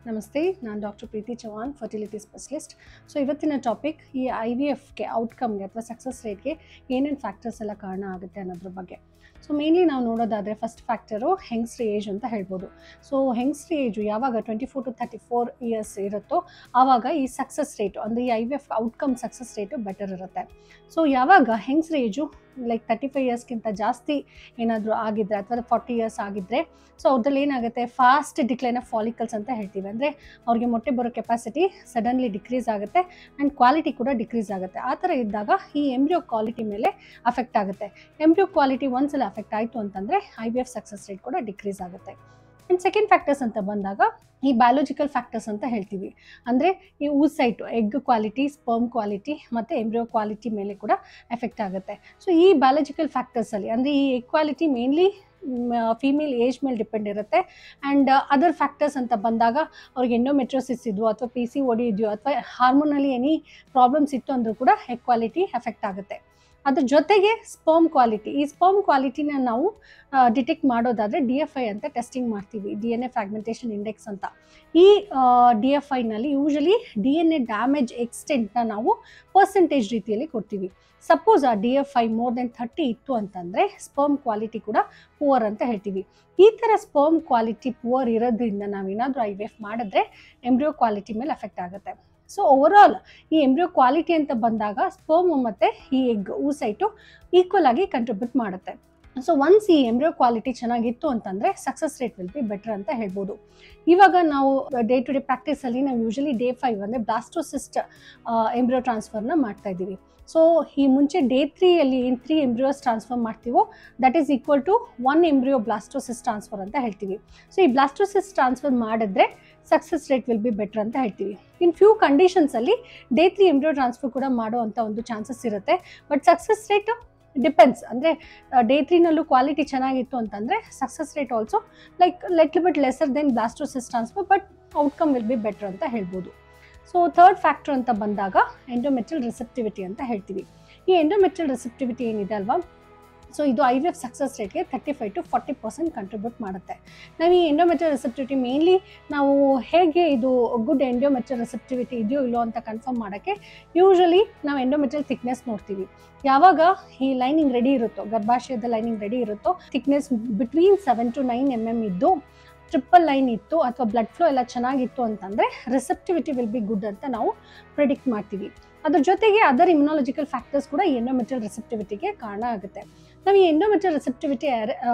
ನಮಸ್ತೆ ನಾನು doctor Preethi Chauhan fertility specialist so ಇವತ್ತಿನ ಟಾಪಿಕ್ ಈ ಐ ವಿ ಎಫ್ಗೆ ಔಟ್ಕಮ್ಗೆ ಅಥವಾ ಸಕ್ಸಸ್ ರೇಟ್ಗೆ ಏನೇನು ಫ್ಯಾಕ್ಟರ್ಸ್ ಎಲ್ಲ ಕಾರಣ ಆಗುತ್ತೆ ಅನ್ನೋದ್ರ ಬಗ್ಗೆ ಸೊ ಮೇನ್ಲಿ ನಾವು ನೋಡೋದಾದರೆ ಫಸ್ಟ್ ಫ್ಯಾಕ್ಟರು ಹೆಂಗ್ಸ್ರಿ ಏಜ್ ಅಂತ ಹೇಳ್ಬೋದು ಸೊ ಹೆಂಗ್ಸ್ರಿ ಏಜು ಯಾವಾಗ twenty four to thirty four years ಇರುತ್ತೋ ಆವಾಗ ಈ ಸಕ್ಸಸ್ ರೇಟು ಅಂದರೆ ಈ I V F outcome success rate better ಇರುತ್ತೆ ಸೊ ಯಾವಾಗ ಹೆಂಗ್ಸ್ರಿ ಏಜು ಲೈಕ್ ತರ್ಟಿ ಫೈವ್ ಇಯರ್ಸ್ಗಿಂತ ಜಾಸ್ತಿ ಏನಾದರೂ ಆಗಿದ್ದರೆ ಅಥವಾ ಫಾರ್ಟಿ ಇಯರ್ಸ್ ಆಗಿದ್ದರೆ ಸೊ ಅವ್ರದ್ರಲ್ಲಿ ಏನಾಗುತ್ತೆ ಫಾಸ್ಟ್ ಡಿಕ್ಲೈನ್ ಆಫ್ ಫಾಲಿಕಲ್ಸ್ ಅಂತ ಹೇಳ್ತೀವಿ ಅಂದರೆ ಅವ್ರಿಗೆ ಮೊಟ್ಟೆ ಬರೋ ಕೆಪಾಸಿಟಿ ಸಡನ್ಲಿ ಡಿಕ್ರೀಸ್ ಆಗುತ್ತೆ ಆ್ಯಂಡ್ ಕ್ವಾಲಿಟಿ ಕೂಡ ಡಿಕ್ರೀಸ್ ಆಗುತ್ತೆ ಆ ಥರ ಇದ್ದಾಗ ಈ ಎಂಬ್ರಿಯೋ ಕ್ವಾಲಿಟಿ ಮೇಲೆ ಅಫೆಕ್ಟ್ ಆಗುತ್ತೆ ಎಂಬ್ರಿಯೋ ಕ್ವಾಲಿಟಿ ಒಂದ್ಸಲ ಅಫೆಕ್ಟ್ ಆಯಿತು ಅಂತಂದರೆ I V F success rate ಕೂಡ ಡಿಕ್ರೀಸ್ ಆಗುತ್ತೆ ಆ್ಯಂಡ್ ಸೆಕೆಂಡ್ ಫ್ಯಾಕ್ಟರ್ಸ್ ಅಂತ ಬಂದಾಗ ಈ ಬಯಾಲಜಿಕಲ್ ಫ್ಯಾಕ್ಟರ್ಸ್ ಅಂತ ಹೇಳ್ತೀವಿ ಅಂದರೆ ಈ oocyte egg quality sperm quality ಮತ್ತು ಎಂಬ್ರಿಯೋ ಕ್ವಾಲಿಟಿ ಮೇಲೆ ಕೂಡ ಎಫೆಕ್ಟ್ ಆಗುತ್ತೆ ಸೊ ಈ ಬಯಾಲಜಿಕಲ್ ಫ್ಯಾಕ್ಟರ್ಸಲ್ಲಿ ಅಂದರೆ ಈ egg quality mainly female age ಮೇಲೆ ಡಿಪೆಂಡ್ ಇರುತ್ತೆ ಆ್ಯಂಡ್ ಅದರ್ ಫ್ಯಾಕ್ಟರ್ಸ್ ಅಂತ ಬಂದಾಗ ಅವ್ರಿಗೆ ಎಂಡೋಮೆಟ್ರೋಸಿಸ್ ಇದ್ವು ಅಥವಾ ಪಿ ಸಿ ಒಡಿ ಇದೆಯೋ ಅಥವಾ ಹಾರ್ಮೋನಲ್ಲಿ ಎನಿ ಪ್ರಾಬ್ಲಮ್ಸ್ ಇತ್ತು ಅಂದರೂ ಕೂಡ ಎಗ್ ಕ್ವಾಲಿಟಿ ಎಫೆಕ್ಟ್ ಆಗುತ್ತೆ ಅದ್ರ ಜೊತೆಗೆ ಸ್ಪರ್ಮ್ ಕ್ವಾಲಿಟಿ ಈ ಸ್ಪರ್ಮ್ ಕ್ವಾಲಿಟಿನ ನಾವು ಡಿಟೆಕ್ಟ್ ಮಾಡೋದಾದರೆ ಡಿ ಎಫ್ ಐ ಅಂತ ಟೆಸ್ಟಿಂಗ್ ಮಾಡ್ತೀವಿ D N A fragmentation index ಅಂತ ಈ ಡಿ ಎಫ್ ಐನಲ್ಲಿ usually D N A damage ಎಕ್ಸ್ಟೆಂಟ್ನ ನಾವು ಪರ್ಸೆಂಟೇಜ್ ರೀತಿಯಲ್ಲಿ ಕೊಡ್ತೀವಿ ಸಪೋಸ್ ಆ D F I more than thirty ಇತ್ತು ಅಂತಂದರೆ ಸ್ಪರ್ಮ್ ಕ್ವಾಲಿಟಿ ಕೂಡ ಪುವರ್ ಅಂತ ಹೇಳ್ತೀವಿ ಈ ಥರ ಸ್ಪರ್ಮ್ ಕ್ವಾಲಿಟಿ ಪುವರ್ ಇರೋದ್ರಿಂದ ನಾವೇನಾದರೂ ಐ ವಿ ಎಫ್ ಮಾಡಿದ್ರೆ ಎಂಬ್ರಿಯೋ ಕ್ವಾಲಿಟಿ ಮೇಲೆ ಎಫೆಕ್ಟ್ ಆಗುತ್ತೆ ಸೊ ಓವರಾಲ್ ಈ ಎಂಬ್ರಿಯೋ ಕ್ವಾಲಿಟಿ ಅಂತ ಬಂದಾಗ ಸ್ಪರ್ಮ್ ಮತ್ತು ಈ ಎಗ್ ಊಸೈಟು ಈಕ್ವಲ್ ಆಗಿ ಕಂಟ್ರಿಬ್ಯೂಟ್ ಮಾಡುತ್ತೆ ಸೊ ಒನ್ಸ್ ಈ ಎಂಬ್ರಿಯೋ ಕ್ವಾಲಿಟಿ ಚೆನ್ನಾಗಿತ್ತು ಅಂತಂದರೆ success rate will be better ಅಂತ ಹೇಳ್ಬೋದು ಇವಾಗ ನಾವು ಡೇ ಟು ಡೇ ಪ್ರಾಕ್ಟೀಸಲ್ಲಿ ನಾವು ಯೂಶಲಿ ಡೇ ಫೈವ್ ಅಂದರೆ ಬ್ಲಾಸ್ಟೋಸಿಸ್ಟ್ ಎಂಬ್ರಿಯೋ ಟ್ರಾನ್ಸ್ಫರ್ನ ಮಾಡ್ತಾ ಇದ್ದೀವಿ ಸೊ ಈ ಮುಂಚೆ ಡೇ ತ್ರೀಯಲ್ಲಿ ಏನು ತ್ರೀ ಎಂಬ್ರಿಯೋಸ್ ಟ್ರಾನ್ಸ್ಫರ್ ಮಾಡ್ತೀವೋ that is equal to one embryo blastocyst transfer ಅಂತ ಹೇಳ್ತೀವಿ ಸೊ ಈ ಬ್ಲಾಸ್ಟೋಸಿಸ್ ಟ್ರಾನ್ಸ್ಫರ್ ಮಾಡಿದ್ರೆ success rate will be better ಅಂತ ಹೇಳ್ತೀವಿ ಇನ್ ಫ್ಯೂ ಕಂಡೀಷನ್ಸಲ್ಲಿ ಡೇ ತ್ರೀ ಎಂಬ್ರಿಯೋ ಟ್ರಾನ್ಸ್ಫರ್ ಕೂಡ ಮಾಡೋ ಅಂಥ ಒಂದು ಚಾನ್ಸಸ್ ಇರುತ್ತೆ ಬಟ್ ಸಕ್ಸಸ್ ರೇಟ್ ಡಿಪೆಂಡ್ಸ್ ಅಂದರೆ ಡೇ ತ್ರೀನಲ್ಲೂ ಕ್ವಾಲಿಟಿ ಚೆನ್ನಾಗಿತ್ತು ಅಂತಂದರೆ success rate also like little bit lesser than blastocyst transfer but outcome will be better ಅಂತ ಹೇಳ್ಬೋದು ಸೊ ಥರ್ಡ್ ಫ್ಯಾಕ್ಟರ್ ಅಂತ ಬಂದಾಗ ಎಂಡೋಮೆಟ್ರಿಯಲ್ ರಿಸೆಪ್ಟಿವಿಟಿ ಅಂತ ಹೇಳ್ತೀವಿ ಈ ಎಂಡೋಮೆಟ್ರಿಯಲ್ ರಿಸೆಪ್ಟಿವಿಟಿ ಏನಿದೆ ಅಲ್ವಾ ಸೊ ಇದು ಐ ವಿ ಎಫ್ ಸಕ್ಸಸ್ ರೇಟ್ಗೆ thirty five to forty percent contribute ಮಾಡುತ್ತೆ ನಾವು ಈ ಎಂಡೋಮೆಟ್ರಿಯಲ್ ರಿಸೆಪ್ಟಿವಿಟಿ ಮೇನ್ಲಿ ನಾವು ಹೇಗೆ ಇದು ಗುಡ್ ಎಂಡೋಮೆಟ್ರಿಯಲ್ ರಿಸೆಪ್ಟಿವಿಟಿ ಇದೆಯೋ ಇಲ್ಲೋ ಅಂತ ಕನ್ಫರ್ಮ್ ಮಾಡೋಕ್ಕೆ ಯೂಶಲಿ ನಾವು ಎಂಡೋಮೆಟ್ರಿಯಲ್ ಥಿಕ್ನೆಸ್ ನೋಡ್ತೀವಿ ಯಾವಾಗ ಈ ಲೈನಿಂಗ್ ರೆಡಿ ಇರುತ್ತೋ ಗರ್ಭಾಶಯದ ಲೈನಿಂಗ್ ರೆಡಿ ಇರುತ್ತೋ thickness between seven to nine M M ಇದ್ದು ಟ್ರಿಪಲ್ ಲೈನ್ ಇತ್ತು ಅಥವಾ ಬ್ಲಡ್ ಫ್ಲೋ ಎಲ್ಲ ಚೆನ್ನಾಗಿತ್ತು ಅಂತಂದರೆ ರಿಸೆಪ್ಟಿವಿಟಿ ವಿಲ್ ಬಿ ಗುಡ್ ಅಂತ ನಾವು ಪ್ರಿಡಿಕ್ಟ್ ಮಾಡ್ತೀವಿ ಅದ್ರ ಜೊತೆಗೆ ಅದರ್ ಇಮ್ಯುನಾಲಜಿಕಲ್ ಫ್ಯಾಕ್ಟರ್ಸ್ ಕೂಡ ಈ ಎಂಡೋಮೆಟ್ರಿಯಲ್ ರಿಸೆಪ್ಟಿವಿಟಿಗೆ ಕಾರಣ ಆಗುತ್ತೆ ನಾವು ಈ ಎಂಡೋಮೆಟ್ರಿಯಲ್ ರಿಸೆಪ್ಟಿವಿಟಿ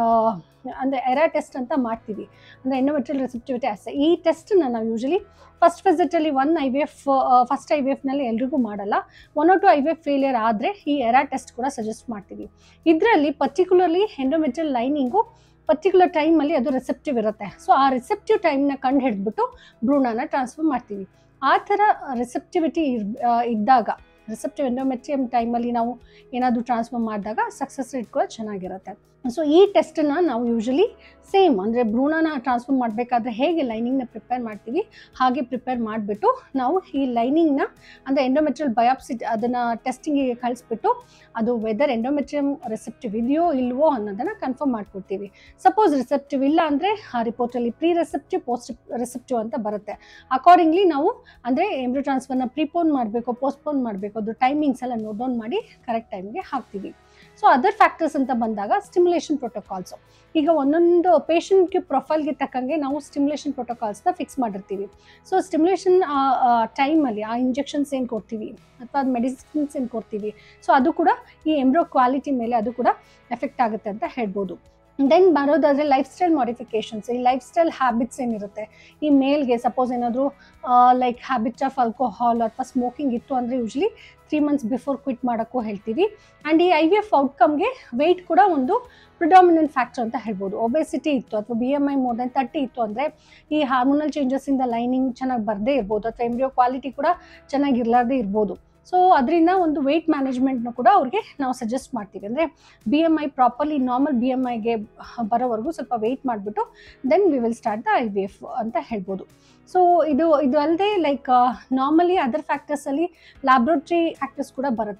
ಅಂದರೆ ಎರಾ ಟೆಸ್ಟ್ ಅಂತ ಮಾಡ್ತೀವಿ ಅಂದರೆ ಎಂಡೋಮೆಟ್ರಿಯಲ್ ರಿಸೆಪ್ಟಿವಿಟಿ ಅಷ್ಟೇ ಈ ಟೆಸ್ಟನ್ನ ನಾವು ಯೂಶಲಿ ಫಸ್ಟ್ ವಿಸಿಟಲ್ಲಿ one I V F first I V ಎಫ್ನಲ್ಲಿ ಎಲ್ರಿಗೂ ಮಾಡಲ್ಲ one or two I V F failure ಆದರೆ ಈ ಎರಾ ಟೆಸ್ಟ್ ಕೂಡ ಸಜೆಸ್ಟ್ ಮಾಡ್ತೀವಿ ಇದರಲ್ಲಿ ಪರ್ಟಿಕ್ಯುಲರ್ಲಿ ಎಂಡೋಮೆಟ್ರಿಯಲ್ ಲೈನಿಂಗು ಪರ್ಟಿಕ್ಯುಲರ್ ಟೈಮಲ್ಲಿ ಅದು ರಿಸೆಪ್ಟಿವ್ ಇರುತ್ತೆ ಸೊ ಆ ರಿಸೆಪ್ಟಿವ್ ಟೈಮ್ನ ಕಂಡು ಹಿಡಿದ್ಬಿಟ್ಟು ಭ್ರೂಣನ ಟ್ರಾನ್ಸ್ಫರ್ ಮಾಡ್ತೀವಿ ಆ ಥರ ರಿಸೆಪ್ಟಿವಿಟಿ ಇದ್ದಾಗ ರಿಸೆಪ್ಟಿವ್ ಎಂಡೋಮೆಟ್ರಿಯಮ್ ಟೈಮಲ್ಲಿ ನಾವು ಏನಾದರೂ ಟ್ರಾನ್ಸ್ಫರ್ ಮಾಡಿದಾಗ ಸಕ್ಸಸ್ ರೇಟ್ ಕೂಡ ಚೆನ್ನಾಗಿರುತ್ತೆ ಸೊ ಈ ಟೆಸ್ಟನ್ನು ನಾವು ಯೂಶಲಿ ಸೇಮ್ ಅಂದರೆ ಭ್ರೂಣನ ಟ್ರಾನ್ಸ್ಫರ್ ಮಾಡಬೇಕಾದ್ರೆ ಹೇಗೆ ಲೈನಿಂಗ್ನ ಪ್ರಿಪೇರ್ ಮಾಡ್ತೀವಿ ಹಾಗೆ ಪ್ರಿಪೇರ್ ಮಾಡಿಬಿಟ್ಟು ನಾವು ಈ ಲೈನಿಂಗ್ನ ಅಂದರೆ ಎಂಡೋಮೆಟ್ರಿಯಲ್ ಬಯಾಪ್ಸಿ ಅದನ್ನು ಟೆಸ್ಟಿಂಗಿಗೆ ಕಳಿಸ್ಬಿಟ್ಟು ಅದು ವೆದರ್ ಎಂಡೋಮೆಟ್ರಿಯಮ್ ರಿಸೆಪ್ಟಿವ್ ಇದೆಯೋ ಇಲ್ವೋ ಅನ್ನೋದನ್ನು ಕನ್ಫರ್ಮ್ ಮಾಡ್ಕೊಡ್ತೀವಿ ಸಪೋಸ್ ರಿಸೆಪ್ಟಿವ್ ಇಲ್ಲ ಅಂದರೆ ಆ ರಿಪೋರ್ಟಲ್ಲಿ ಪ್ರೀ ರಿಸೆಪ್ಟಿವ್ ಪೋಸ್ಟ್ ರಿಸೆಪ್ಟಿವ್ ಅಂತ ಬರುತ್ತೆ ಅಕಾರ್ಡಿಂಗ್ಲಿ ನಾವು ಅಂದರೆ ಎಂಬ್ರಿಯೋ ಟ್ರಾನ್ಸ್ಫರ್ನ ಪ್ರಿಪೋನ್ ಮಾಡಬೇಕು ಪೋಸ್ಟ್ಪೋನ್ ಮಾಡಬೇಕು ಅದು ಟೈಮಿಂಗ್ಸ್ ಎಲ್ಲ ನೋಟ್ ಡೌನ್ ಮಾಡಿ ಕರೆಕ್ಟ್ ಟೈಮ್ಗೆ ಹಾಕ್ತೀವಿ ಸೊ ಅದರ್ ಫ್ಯಾಕ್ಟರ್ಸ್ ಅಂತ ಬಂದಾಗ ಸ್ಟಿಮ್ಯುಲೇಷನ್ ಪ್ರೋಟೋಕಾಲ್ಸು ಈಗ ಒಂದೊಂದು ಪೇಷಂಟ್ಗೆ ಪ್ರೊಫೈಲ್ಗೆ ತಕ್ಕಂಗೆ ನಾವು ಸ್ಟಿಮ್ಯುಲೇಷನ್ ಪ್ರೋಟೋಕಾಲ್ಸ್ನ ಫಿಕ್ಸ್ ಮಾಡಿರ್ತೀವಿ ಸೊ ಸ್ಟಿಮ್ಯುಲೇಷನ್ ಟೈಮಲ್ಲಿ ಆ ಇಂಜೆಕ್ಷನ್ಸ್ ಏನು ಕೊಡ್ತೀವಿ ಅಥವಾ ಅದು ಮೆಡಿಸಿನ್ಸ್ ಏನು ಕೊಡ್ತೀವಿ ಸೊ ಅದು ಕೂಡ ಈ ಎಂಬ್ರೋ ಕ್ವಾಲಿಟಿ ಮೇಲೆ ಅದು ಕೂಡ ಎಫೆಕ್ಟ್ ಆಗುತ್ತೆ ಅಂತ ಹೇಳ್ಬೋದು ದೆನ್ ಬರೋದಾದರೆ ಲೈಫ್ ಸ್ಟೈಲ್ ಮಾಡಿಫಿಕೇಷನ್ಸ್ ಈ ಲೈಫ್ ಸ್ಟೈಲ್ ಹ್ಯಾಬಿಟ್ಸ್ ಏನಿರುತ್ತೆ ಈ ಮೇಲ್ಗೆ ಸಪೋಸ್ ಏನಾದರೂ ಲೈಕ್ ಹ್ಯಾಬಿಟ್ಸ್ ಆಫ್ ಆಲ್ಕೋಹಾಲ್ ಅಥವಾ ಸ್ಮೋಕಿಂಗ್ ಇತ್ತು ಅಂದರೆ usually three months before quit ಮಾಡೋಕ್ಕೂ ಹೇಳ್ತೀವಿ ಆ್ಯಂಡ್ ಈ ಐ ವಿ ಎಫ್ ಔಟ್ಕಮ್ಗೆ ವೆಯ್ಟ್ ಕೂಡ ಒಂದು ಪ್ರಿಡಾಮಿನೆಂಟ್ ಫ್ಯಾಕ್ಟರ್ ಅಂತ ಹೇಳ್ಬೋದು ಒಬೆಸಿಟಿ ಇತ್ತು ಅಥವಾ B M I more than thirty ಇತ್ತು ಅಂದರೆ ಈ ಹಾರ್ಮೋನಲ್ ಚೇಂಜಸ್ಸಿಂದ ಲೈನಿಂಗ್ ಚೆನ್ನಾಗಿ ಬರದೇ ಇರ್ಬೋದು ಅಥವಾ ಎಂಬ್ರಿಯೋ ಕ್ವಾಲಿಟಿ ಕೂಡ ಚೆನ್ನಾಗಿರ್ಲಾರ್ದೇ ಇರ್ಬೋದು ಸೊ ಅದರಿಂದ ಒಂದು ವೆಯ್ಟ್ ಮ್ಯಾನೇಜ್ಮೆಂಟ್ನ ಕೂಡ ಅವ್ರಿಗೆ ನಾವು ಸಜೆಸ್ಟ್ ಮಾಡ್ತೀವಿ ಅಂದರೆ B M I properly normal B M ಐಗೆ ಬರೋವರೆಗೂ ಸ್ವಲ್ಪ ವೆಯ್ಟ್ ಮಾಡಿಬಿಟ್ಟು then we will start the I V F ಅಂತ ಹೇಳ್ಬೋದು ಸೊ ಇದು ಇದು ಅಲ್ಲದೆ ಲೈಕ್ ನಾರ್ಮಲಿ ಅದರ್ ಫ್ಯಾಕ್ಟರ್ಸಲ್ಲಿ ಲ್ಯಾಬ್ರೋಟ್ರಿ ಫ್ಯಾಕ್ಟರ್ಸ್ ಕೂಡ ಬರುತ್ತೆ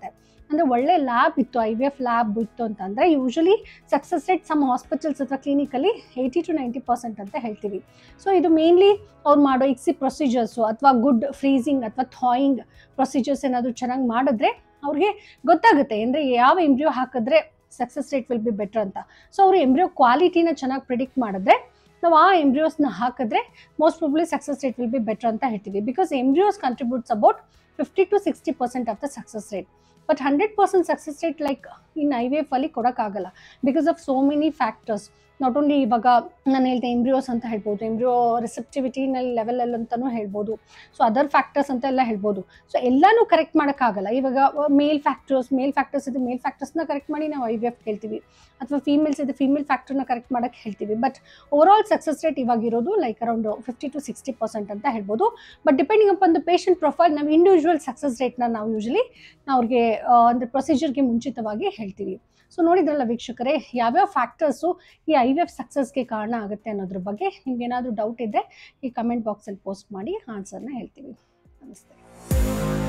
ಅಂದರೆ ಒಳ್ಳೆ ಲ್ಯಾಬ್ ಇತ್ತು ಐ ವಿ ಎಫ್ ಲ್ಯಾಬ್ ಇತ್ತು ಅಂತಂದರೆ usually success rate some hospitals ಅಥವಾ ಕ್ಲಿನಿಕಲ್ಲಿ ಏಯ್ಟಿ ಟು ನೈಂಟಿ ಪರ್ಸೆಂಟ್ ಅಂತ ಹೇಳ್ತೀವಿ ಸೊ ಇದು ಮೇನ್ಲಿ ಅವ್ರು ಮಾಡೋ ಇಕ್ಸಿ ಪ್ರೊಸೀಜರ್ಸು ಅಥವಾ ಗುಡ್ ಫ್ರೀಸಿಂಗ್ ಅಥವಾ ಥಾಯಿಂಗ್ ಪ್ರೊಸೀಜರ್ಸ್ ಏನಾದರೂ ಚೆನ್ನಾಗಿ ಮಾಡಿದ್ರೆ ಅವ್ರಿಗೆ ಗೊತ್ತಾಗುತ್ತೆ ಅಂದರೆ ಯಾವ ಎಂಬ್ರಿಯೋ ಹಾಕಿದ್ರೆ success rate will be better ಅಂತ ಸೊ ಅವರು ಎಂಬ್ರಿಯೋ ಕ್ವಾಲಿಟಿನ ಚೆನ್ನಾಗಿ ಪ್ರಿಡಿಕ್ಟ್ ಮಾಡಿದ್ರೆ ನಾವು ಆ ಎಂಬ್ರಿಯೋಸ್ನ ಹಾಕಿದ್ರೆ most probably success rate will be better ಅಂತ ಹೇಳ್ತೀವಿ because embryos contributes about fifty to sixty percent of the success rate but hundred percent success rate like in I V F ಅಲ್ಲಿ ಕೊಡೋಕ್ಕಾಗಲ್ಲ because of so many factors not only ಇವಾಗ ನಾನು ಹೇಳ್ದೆ embryos ಅಂತ ಹೇಳ್ಬೋದು embryo ರಿಸೆಪ್ಟಿವಿಟಿನಲ್ಲಿ ಲೆವೆಲಲ್ಲಿ ಅಂತಲೂ ಹೇಳ್ಬೋದು ಸೊ ಅದರ್ ಫ್ಯಾಕ್ಟರ್ಸ್ ಅಂತ ಎಲ್ಲ ಹೇಳ್ಬೋದು ಸೊ ಎಲ್ಲನೂ ಕರೆಕ್ಟ್ ಮಾಡೋಕ್ಕಾಗಲ್ಲ ಇವಾಗ ಮೇಲ್ ಫ್ಯಾಕ್ಟರ್ಸ್ ಮೇಲ್ ಫ್ಯಾಕ್ಟರ್ಸ್ ಇದೆ ಮೇಲ್ ಫ್ಯಾಕ್ಟರ್ಸ್ನ ಕರೆಕ್ಟ್ ಮಾಡಿ ನಾವು ಐ ವಿ ಎಫ್ ಹೇಳ್ತೀವಿ ಅಥವಾ ಫೀಮೇಲ್ಸ್ ಇದೆ ಫೀಮೇಲ್ ಫ್ಯಾಕ್ಟರ್ನ ಕರೆಕ್ಟ್ ಮಾಡೋಕ್ಕೆ ಹೇಳ್ತೀವಿ but overall success rate ಇವಾಗ ಇರೋದು like around fifty to sixty percent ಅಂತ ಹೇಳ್ಬೋದು but depending upon the patient profile ನಾವು ಇಂಡಿವಿಜುವಲ್ ಸಕ್ಸಸ್ ರೇಟ್ನ ನಾವು ಯೂಶಲಿ ಅವ್ರಿಗೆ ಅಂದರೆ ಪ್ರೊಸೀಜರ್ಗೆ ಮುಂಚಿತವಾಗಿ ಹೇಳ್ತೀವಿ ಸೊ ನೋಡಿದ್ರಲ್ಲ ವೀಕ್ಷಕರೇ ಯಾವ್ಯಾವ ಫ್ಯಾಕ್ಟರ್ಸು ಈ ಐ ವಿ ಎಫ್ ಸಕ್ಸಸ್ಗೆ ಕಾರಣ ಆಗುತ್ತೆ ಅನ್ನೋದ್ರ ಬಗ್ಗೆ ನಿಮ್ಗೆ ಏನಾದರೂ ಡೌಟ್ ಇದ್ದರೆ ಈ ಕಮೆಂಟ್ ಬಾಕ್ಸಲ್ಲಿ ಪೋಸ್ಟ್ ಮಾಡಿ ಆನ್ಸರ್ನ ಹೇಳ್ತೀವಿ ನಮಸ್ತೆ